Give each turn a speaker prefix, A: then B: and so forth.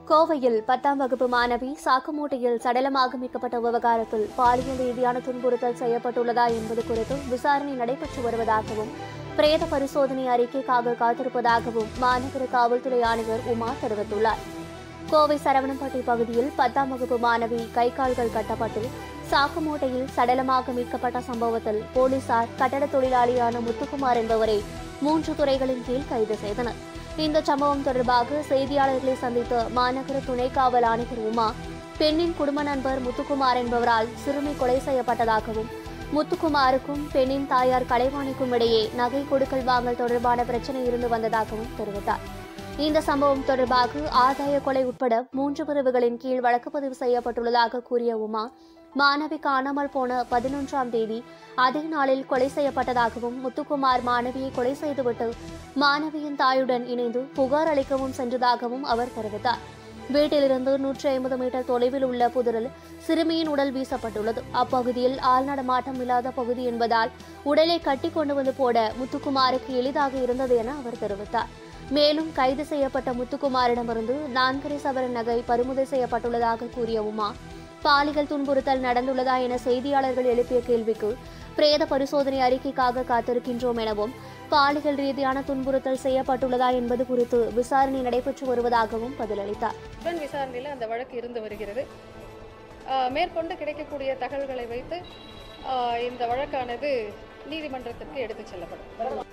A: கோவையில் பத்தாம் வகுப்பு மாணவி சாக்குமூட்டையில் சடலமாக மீட்கப்பட்ட விவகாரத்தில் பாலியல் ரீதியான துன்புறுத்தல் செய்யப்பட்டுள்ளதா என்பது குறித்து விசாரணை நடைபெற்று வருவதாகவும் பிரேத பரிசோதனை அறிக்கைக்காக காத்திருப்பதாகவும் மாநகர காவல்துறை ஆணையர் உமா தெரிவித்துள்ளார் கோவை சரவணம்பட்டி பகுதியில் பத்தாம் வகுப்பு மாணவி கை கால்கள் கட்டப்பட்டு சாக்கு மூட்டையில் சடலமாக மீட்கப்பட்ட சம்பவத்தில் போலீசார் கட்டட தொழிலாளியான முத்துக்குமார் என்பவரை மூன்று துறைகளின் கீழ் கைது செய்தனர் இந்த சம்பவம் தொடர்பாக செய்தியாளர்களை சந்தித்த மாநகர துணை காவல் ஆணையர் உமா பெண்ணின் குடும்ப நண்பர் முத்துக்குமார் என்பவரால் சிறுமி கொலை செய்யப்பட்டதாகவும் முத்துக்குமாருக்கும் பெண்ணின் தாயார் கலைவாணிக்கும் இடையே நகை கொடுக்கல் வாங்கல் தொடர்பான பிரச்சனை இருந்து வந்ததாகவும் தெரிவித்தார் இந்த சம்பவம் தொடர்பாக ஆதாய கொலை உட்பட மூன்று பிரிவுகளின் கீழ் வழக்கு பதிவு செய்யப்பட்டுள்ளதாக கூறிய உமா மாணவி காணாமல் போன பதினொன்றாம் தேதி அதே நாளில் கொலை செய்யப்பட்டதாகவும் முத்துக்குமார் மாணவியை கொலை செய்துவிட்டு மாணவியின் தாயுடன் இணைந்து புகார் அளிக்கவும் சென்றதாகவும் அவர் தெரிவித்தார் வீட்டிலிருந்து நூற்றி ஐம்பது மீட்டர் தொலைவில் உள்ள புதரில் சிறுமியின் உடல் வீசப்பட்டுள்ளது அப்பகுதியில் ஆள் நடமாட்டம் இல்லாத பகுதி என்பதால் உடலை கட்டி கொண்டு வந்து போட முத்துக்குமாருக்கு எளிதாக இருந்தது என அவர் தெரிவித்தார் மேலும் கைது செய்யப்பட்ட முத்துக்குமாரிடமிருந்து நான்கரை சவரன் நகை பறிமுதல் செய்யப்பட்டுள்ளதாக கூறிய உமா பாலியல் துன்புறுத்தல் நடந்துள்ளதா என செய்தியாளர்கள் எழுப்பிய கேள்விக்கு பிரேத பரிசோதனை அறிக்கைக்காக காத்திருக்கின்றோம் எனவும் பாலியல் ரீதியான துன்புறுத்தல் செய்யப்பட்டுள்ளதா என்பது குறித்து விசாரணை நடைபெற்று வருவதாகவும் பதிலளித்தார்
B: உடன் விசாரணையில் அந்த வழக்கு இருந்து வருகிறது ஆஹ் மேற்கொண்டு கிடைக்கக்கூடிய தகவல்களை வைத்து ஆஹ் இந்த வழக்கானது நீதிமன்றத்திற்கு எடுத்துச் செல்லப்படும்